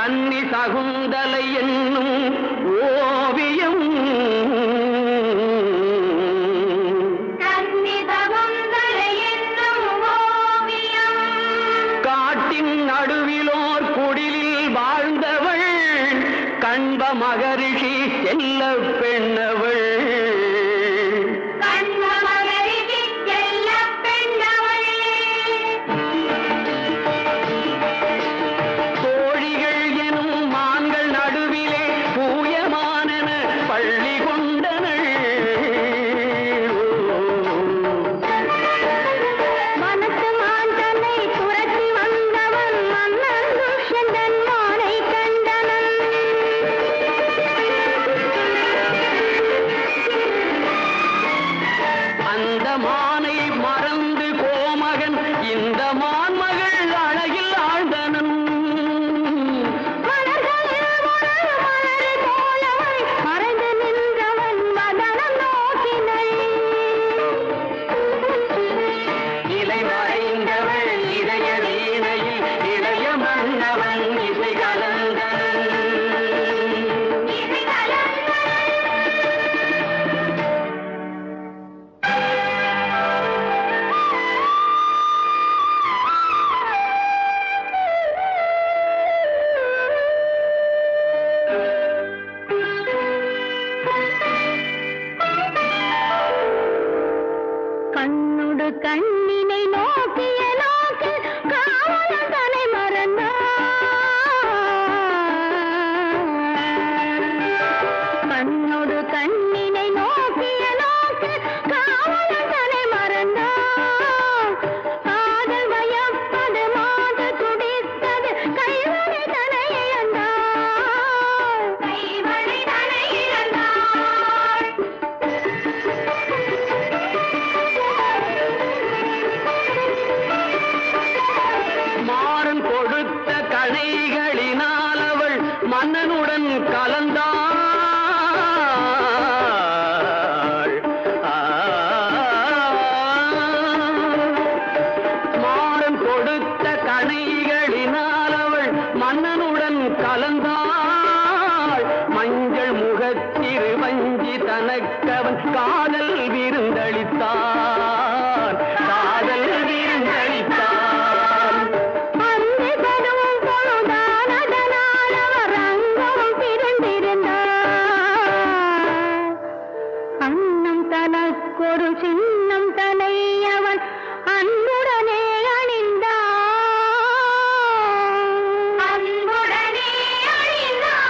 கன்னி சகுந்தலை என்னும் ஓவியம் கன்னிதகுந்தலை என்னும் ஓவியம் காட்டின் நடுவிலோர் குடிலில் வாழ்ந்தவள் கண்ப மகரிஷி செல்ல பெண்ணவள் கண்மமகரிஷி செல்லப் பெண்ணவள். தோழிகள் எனும் மான்கள் நடுவிலே பூயமானன பள்ளி கொண்டனள் மனத்து மாந்தனை துரத்தி வந்தவன் மன்னன் துஷ்யந்தன் மானை கண்டனன் அந்த மானை மறந்து கோமகன் இந்த மான்மகள் அழகில் ஆழ்ந்தனன் மலர்களில் ஒரு மலரை போலவள் மறைந்து நின்றவன் மதனம் நோக்கினள் இலை மறைந்தவள் இதய வீணையில் இளைய மன்னவன் இசை கலந்தனன் இசை கலந்தனள். கண்ணுடு கண்ணினை நோக்கிய நோக்கு காவலன் தலை மறந்தான் கண்ணுடு கண்ணினை நோக்கிய நோக்கு காவலன் தலை மறந்தான் காதல் வயப்பது மாது துடித்தது கைவழி தலை இழந்தான் கைவழி தலை இழந்தான் மாறன் கொடுத்த கணைகளினால் அவள் மன்னனுடன் கலந்தாள் ஆ. மாறன் கொடுத்த கணைகளினால் அவள் மன்னனுடன் கலந்தாள் மஞ்சள் முகத்திரு வஞ்சி தனக்கவன் காதல் விருந்தளித்தான் காதல் விருந்தளித்தான் அந்தி பருவம் பொழுதான் அதனால் அவர் அங்கம் பிறந்திருந்தார் அன்னம் தனக்கொரு சின்னம் தனை அவன் அன்புடனே அணிந்தான் அன்புடனே அணிந்தான்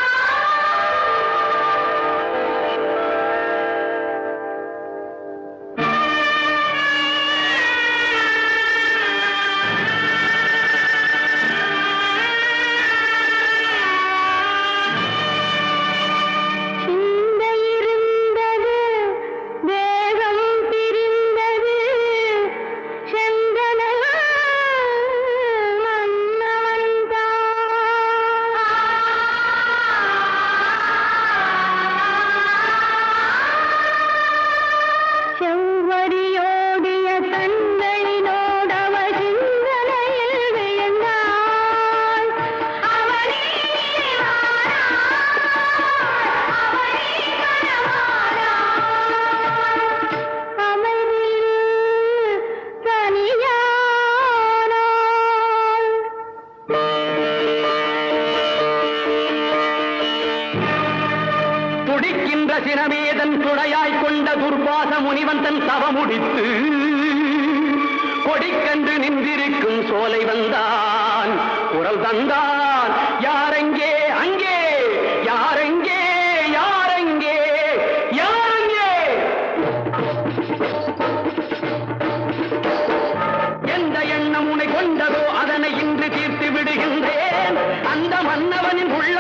சிந்தை இருந்தது தேகம் பிரிந்தது செந்தனல் மன்னவன் செவ்வரியோடிய கண்களினோடவள் சிந்தனையில் விழுந்தாள் அவனே அமைதியில் தனியானாள் துடிக்கின்ற சினமேதன் துணையாய் கொண்ட துர்வாச முனிவன் தன் தவமுடித்து கொடிக்கன்று நின்றிருக்கும் சோலை வந்தான் குரல் தந்தான் யாரெங்கே அங்கே யாரெங்கே யாரெங்கே யாரெங்கே எந்த எண்ணம் உனை கொண்டதோ அதனை இன்று தீர்த்து விடுகின்றேன் அந்த மன்னவனின் உள்ள